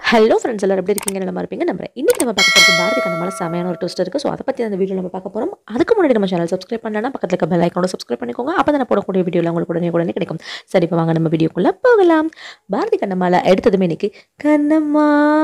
hello friends எல்லாரும் எப்படி இருக்கீங்க நல்லா இருப்பீங்க நம்புறேன் இன்னைக்கு நம்ம பார்க்க போகிறது பாரதி கண்ணமால செமையான ஒரு ட்விஸ்ட் இருக்குது ஸோ அதை பற்றி அந்த வீடியோ நம்ம பார்க்க போகிறோம் அதுக்கு முன்னாடி நம்ம சேனல் சப்ஸ்கிரைப் பண்ணலன்னா பக்கத்தில் இருக்க பெல் ஐக்கனோட சப்ஸ்கிரைப் பண்ணிக்கோங்க அப்போ தான் நான் போடக்கூடிய வீடியோவில் உங்களுக்கு உடனே உடனே கிடைக்கும் சரி இப்போ வாங்க நம்ம வீடியோக்குள்ளே போகலாம் பாரதி கண்ணம்மால எடுத்ததுமே இன்னைக்கு கண்ணம்மா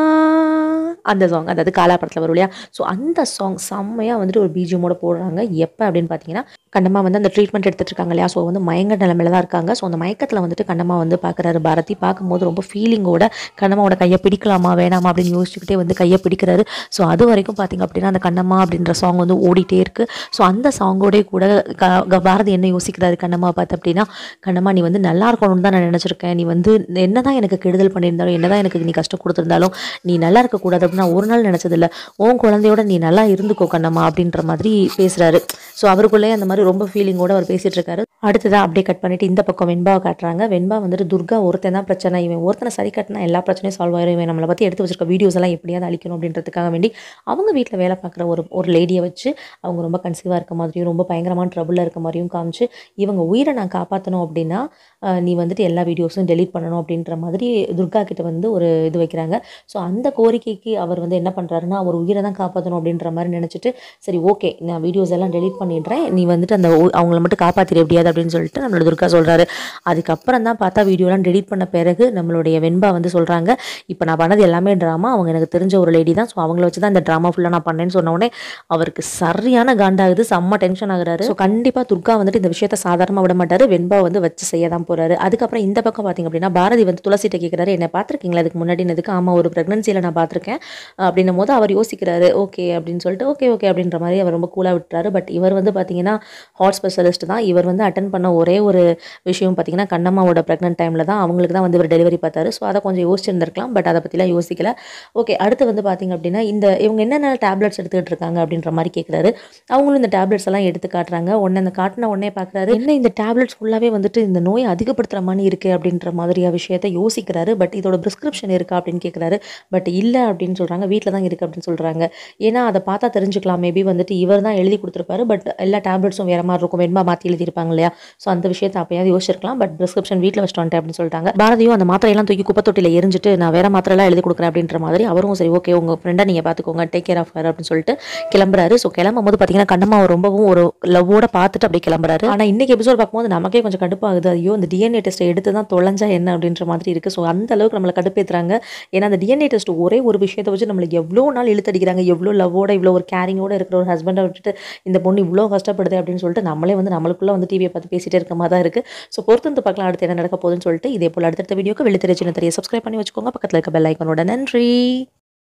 அந்த சாங் அதாவது காலா படத்தில் வரும் இல்லையா ஸோ அந்த சாங் செம்மையாக வந்துட்டு ஒரு பிஜிஎமோட போடுறாங்க எப்போ அப்படின்னு பார்த்தீங்கன்னா கண்ணம்மா வந்து அந்த ட்ரீட்மெண்ட் எடுத்துட்டு இருக்காங்க இல்லையா ஸோ வந்து மயங்க நிலமையில தான் இருக்காங்க ஸோ அந்த மயக்கத்தில் வந்துட்டு கண்ணம்மா வந்து பார்க்குறாரு பாரதி பார்க்கும்போது ரொம்ப ஃபீலிங்கோட கண்ணம்மாவோட கையை பிடிக்கலாமா வேணாமா அப்படின்னு யோசிச்சுக்கிட்டே வந்து கையை பிடிக்கிறாரு ஸோ அது வரைக்கும் பார்த்தீங்க அப்படின்னா அந்த கண்ணம்மா அப்படின்ற சாங் வந்து ஓடிட்டே இருக்கு ஸோ அந்த சாங்கோடே கூட க- க- பாரதி என்ன யோசிக்கிறாரு கண்ணம்மா பார்த்து அப்படின்னா கண்ணம்மா நீ வந்து நல்லா இருக்கணும்னு தான் நான் நினச்சிருக்கேன் நீ வந்து என்னதான் எனக்கு கெடுதல் பண்ணியிருந்தாலும் என்னதான் எனக்கு நீ கஷ்டம் கொடுத்துருந்தாலும் நீ நல்லா இருக்கக்கூடாது அப்படின்னு நான் ஒரு நாள் நினச்சதில்ல உன் குழந்தையோட நீ நல்லா இருந்துக்கோ கண்ணம்மா அப்படின்ற மாதிரி பேசுறாரு ஸோ அவருக்குள்ளேயே அந்த மாதிரி ரொம்ப ஃபீலிங்கோட அவர் பேசிட்டு இருக்காரு அடுத்ததான் அப்படியே கட் பண்ணிட்டு இந்த பக்கம் வெண்பாவை காட்டுறாங்க வெண்பா வந்துட்டு துர்கா ஒருத்தன் தான் பிரச்சனை இவன் ஒருத்தனை சரி கட்டினா எல்லா பிரச்சனையும் சால்வ் ஆயிரும் இவன் நம்மளை பற்றி எடுத்து வச்சிருக்க வீடியோஸ் எல்லாம் எப்படியாவது அழிக்கணும் அப்படின்றதுக்காக வேண்டி அவங்க வீட்டில் வேலை பார்க்குற ஒரு ஒரு லேடியை வச்சு அவங்க ரொம்ப கன்சீவாக இருக்க மாதிரியும் ரொம்ப பயங்கரமான ட்ரபுளில் இருக்க மாதிரியும் காமிச்சு இவங்க உயிரை நான் காப்பாற்றணும் அப்படின்னா அஹ், நீ வந்துட்டு எல்லா வீடியோஸும் டெலீட் பண்ணணும் அப்படின்ற மாதிரி துர்கா கிட்ட வந்து ஒரு இது வைக்கிறாங்க ஸோ அந்த கோரிக்கைக்கு அவர் வந்து என்ன பண்ணுறாருன்னா அவர் உயிரை தான் காப்பாற்றணும் அப்படின்ற மாதிரி நினச்சிட்டு சரி ஓகே நான் வீடியோஸ் எல்லாம் டெலீட் பண்ணிடுறேன் நீ வந்துட்டு அந்த உ- அவங்கள மட்டும் காப்பாற்றிட எப்படியாது அப்படின்னு சொல்லிட்டு நம்மளோட துர்கா சொல்கிறாரு அதுக்கப்புறம் தான் பார்த்தா வீடியோலாம் டெலீட் பண்ண பிறகு நம்மளுடைய வெண்பா வந்து சொல்கிறாங்க இப்போ நான் பண்ணது எல்லாமே ட்ராமா அவங்க எனக்கு தெரிஞ்ச ஒரு லேடி தான் ஸோ அவங்கள வச்சு தான் இந்த ட்ராமா ஃபுல்லாக நான் பண்ணேன்னு சொன்ன உடனே அவருக்கு சரியான காண்டாகுது செம்ம டென்ஷன் ஆகுறாரு ஸோ கண்டிப்பாக துர்கா வந்துட்டு இந்த விஷயத்த சாதாரணமாக விட மாட்டாரு வெண்பா வந்து வச்சு செய்ய தான் போறாரு அதுக்கப்புறம் இந்த பக்கம் பார்த்தீங்க அப்படின்னா பாரதி வந்து துளசிட்ட கேட்குறாரு என்ன பார்த்துருக்கீங்களா அதுக்கு முன்னாடினதுக்கு ஆமாம் ஒரு ப்ரெக்னன்சியில் நான் பார்த்துருக்கேன் அப்படின்னும் போது அவர் யோசிக்கிறாரு ஓகே அப்படின்னு சொல்லிட்டு ஓகே ஓகே அப்படின்ற மாதிரி அவர் ரொம்ப கூலாக விட்டுறாரு பட் இவர் வந்து பார்த்தீங்கன்னா ஹார்ட் ஸ்பெஷலிஸ்ட் தான் இவர் வந்து அட்டன் பண்ண ஒரே ஒரு விஷயம் பார்த்தீங்கன்னா கண்ணம்மாவோட ப்ரெக்னென்ட் டைமில் தான் அவங்களுக்கு தான் வந்து இவர் டெலிவரி பார்த்தாரு ஸோ அதை கொஞ்சம் யோசிச்சிருந்திருக்கலாம் பட் அதை பற்றிலாம் யோசிக்கல ஓகே அடுத்து வந்து பார்த்தீங்க அப்படின்னா இந்த இவங்க என்னென்ன டேப்லெட்ஸ் எடுத்துக்கிட்டு இருக்காங்க அப்படின்ற மாதிரி கேட்குறாரு அவங்களும் இந்த டேப்லெட்ஸ் எல்லாம் எடுத்து காட்டுறாங்க உடனே அந்த காட்டின உடனே பார்க்குறாரு என்ன இந்த டேப்லெட்ஸ் ஃபுல்லாகவே வந்துட்டு இந்த நோயை அதிகப்படுத்துகிற மாதிரி இருக்கு அப்படின்ற மாதிரியா விஷயத்தை யோசிக்கிறாரு பட் இதோட ப்ரிஸ்கிரிப்ஷன் இருக்கா அப்படின்னு கேட்குறாரு பட் இல்லை அப்படின்னு சொல்கிறாங்க வீட்டில் தான் இருக்குது அப்படின்னு சொல்கிறாங்க ஏன்னா அதை பார்த்தா தெரிஞ்சுக்கலாம் மேபி வந்துட்டு இவர் தான் எழுதி கொடுத்துருப்பாரு பட் எல்லா டேப்லெட்ஸும் வேற மாதிரி இருக்கும் வெண்பா மாற்றி எழுதியிருப்பாங்க இல்லையா ஸோ அந்த விஷயத்தை அப்பயாவது யோசிச்சிருக்கலாம் பட் ப்ரிஸ்கிரிப்ஷன் வீட்டில் வச்சுட்டு வந்துட்டேன் அப்படின்னு சொல்லிட்டாங்க பாரதியும் அந்த மாத்திரையெல்லாம் தூக்கி குப்பை தொட்டியில் எரிஞ்சிட்டு நான் வேற மாத்திரையெல்லாம் எழுதி கொடுக்குறேன் அப்படின்ற மாதிரி அவரும் சரி ஓகே உங்கள் ஃப்ரெண்டை நீங்கள் பார்த்துக்கோங்க டேக் கேர் ஆஃப் ஹர் அப்படின்னு சொல்லிட்டு கிளம்புறாரு ஸோ கிளம்பும் போது பார்த்தீங்கன்னா கண்ணம்மா ரொம்பவும் ஒரு லவ்வோட பார்த்துட்டு அப்படியே கிளம்புறாரு ஆனால் இன்னைக்கு எபிசோட் பார்க்கும்போது நமக்கே கொஞ்சம் கடுப்பாகுது ஐயோ இந்த டிஎன்ஏ டெஸ்ட்டை எடுத்து தான் தொலைஞ்சா என்ன அப்படின்ற மாதிரி இருக்குது ஸோ அந்த அளவுக்கு நம்மளை கடுப்பேத்துறாங்க ஏன்னா அந்த டிஎன்ஏ டெஸ்ட் ஒரே ஒரு விஷயத்தை வச்சு நம்மளுக்கு எவ்வளோ நாள் இழுத்தடிக்கிறாங்க எவ்வளோ லவ்வோட இவ்வளோ ஒரு கேரிங்கோட இருக்கிற ஒரு ஹஸ்பண்டை விட்டுட்டு இந்த பொண்ணு இவ்வளோ கஷ்டப்படுது அப்படின்னு சொல்லிட்டு நம்மளே வந்து நம்மளுக்குள்ள வந்து டிவியை பார்த்து பேசிட்டே இருக்க மாதிரி தான் இருக்குது ஸோ பொறுத்து வந்து பார்க்கலாம் அடுத்து என்ன நடக்க போகுதுன்னு சொல்லிட்டு இதே போல் அடுத்தடுத்த வீடியோக்கு வெளித்தெரிய சின்ன தெரிய சப்ஸ்கிரைப் பண்ணி வச்சுக்கோங்க பக்கத்தில் இருக்க பெல் ஐக்கனோட நன்றி